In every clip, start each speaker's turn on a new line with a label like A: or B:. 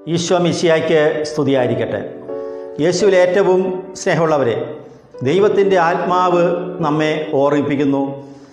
A: ഈശോ മിശിയായ്ക്ക് സ്തുതിയായിരിക്കട്ടെ യേശുവിൽ ഏറ്റവും സ്നേഹമുള്ളവരെ ദൈവത്തിൻ്റെ ആത്മാവ് നമ്മെ ഓർമ്മിപ്പിക്കുന്നു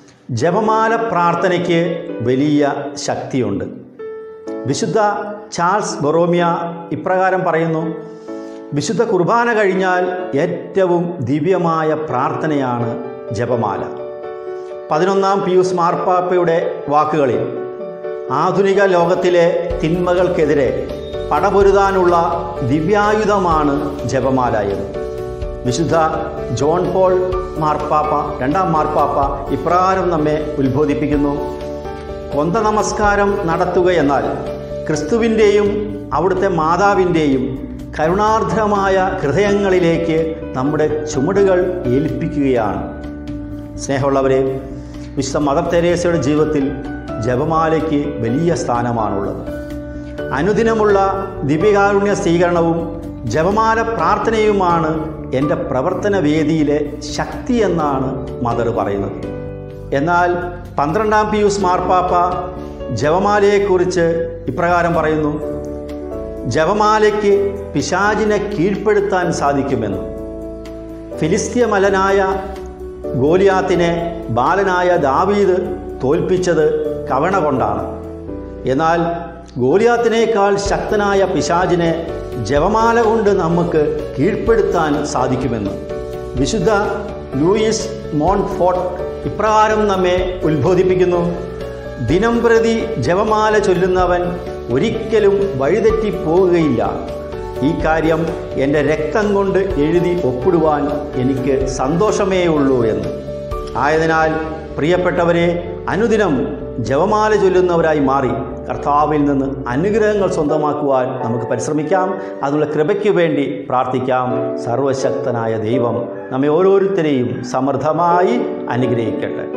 A: ജപമാല പ്രാർത്ഥനയ്ക്ക് വലിയ ശക്തിയുണ്ട് വിശുദ്ധ ചാൾസ് ബൊറോമിയ ഇപ്രകാരം പറയുന്നു വിശുദ്ധ കുർബാന കഴിഞ്ഞാൽ ഏറ്റവും ദിവ്യമായ പ്രാർത്ഥനയാണ് ജപമാല പതിനൊന്നാം പിയൂസ് മാർപ്പാപ്പയുടെ വാക്കുകളിൽ ആധുനിക ലോകത്തിലെ തിന്മകൾക്കെതിരെ പടപൊരുതാനുള്ള ദിവ്യായുധമാണ് ജപമാല എന്ന് വിശുദ്ധ ജോൺ പോൾ മാർപ്പാപ്പ രണ്ടാം മാർപ്പാപ്പ ഇപ്രകാരം നമ്മെ ഉത്ബോധിപ്പിക്കുന്നു കൊന്ത നമസ്കാരം നടത്തുക എന്നാൽ ക്രിസ്തുവിൻ്റെയും അവിടുത്തെ മാതാവിൻ്റെയും കരുണാർദ്രമായ ഹൃദയങ്ങളിലേക്ക് നമ്മുടെ ചുമടുകൾ ഏൽപ്പിക്കുകയാണ് സ്നേഹമുള്ളവരെ വിശുദ്ധ മദർ തെരേസയുടെ ജീവിതത്തിൽ ജപമാലയ്ക്ക് വലിയ സ്ഥാനമാണുള്ളത് അനുദിനമുള്ള ദിവ്യകാരുണ്യ സ്വീകരണവും ജപമാല പ്രാർത്ഥനയുമാണ് എൻ്റെ പ്രവർത്തന വേദിയിലെ ശക്തി എന്നാണ് മദർ പറയുന്നത് എന്നാൽ പന്ത്രണ്ടാം പിയൂസ് മാർപ്പാപ്പ ജപമാലയെക്കുറിച്ച് ഇപ്രകാരം പറയുന്നു ജപമാലയ്ക്ക് പിശാചിനെ കീഴ്പ്പെടുത്താൻ സാധിക്കുമെന്ന് ഫിലിസ്തീയ മലനായ ഗോലിയാത്തിനെ ബാലനായ ദാവീദ് തോൽപ്പിച്ചത് കവണ കൊണ്ടാണ് എന്നാൽ ഗോലിയാത്തിനേക്കാൾ ശക്തനായ പിശാചിനെ ജപമാല കൊണ്ട് നമുക്ക് കീഴ്പ്പെടുത്താൻ സാധിക്കുമെന്ന് വിശുദ്ധ ലൂയിസ് മോൺഫോർട്ട് ഇപ്രകാരം നമ്മെ ഉത്ബോധിപ്പിക്കുന്നു ദിനം പ്രതി ജപമാല ചൊല്ലുന്നവൻ ഒരിക്കലും വഴിതെറ്റി പോവുകയില്ല ഈ കാര്യം എൻ്റെ രക്തം കൊണ്ട് എഴുതി ഒപ്പിടുവാൻ എനിക്ക് സന്തോഷമേ ഉള്ളൂ എന്ന് ആയതിനാൽ പ്രിയപ്പെട്ടവരെ അനുദിനം ജപമാല ചൊല്ലുന്നവരായി മാറി കർത്താവിൽ നിന്ന് അനുഗ്രഹങ്ങൾ സ്വന്തമാക്കുവാൻ നമുക്ക് പരിശ്രമിക്കാം അതിനുള്ള കൃപയ്ക്ക് വേണ്ടി പ്രാർത്ഥിക്കാം സർവശക്തനായ ദൈവം നമ്മെ ഓരോരുത്തരെയും സമൃദ്ധമായി അനുഗ്രഹിക്കട്ടെ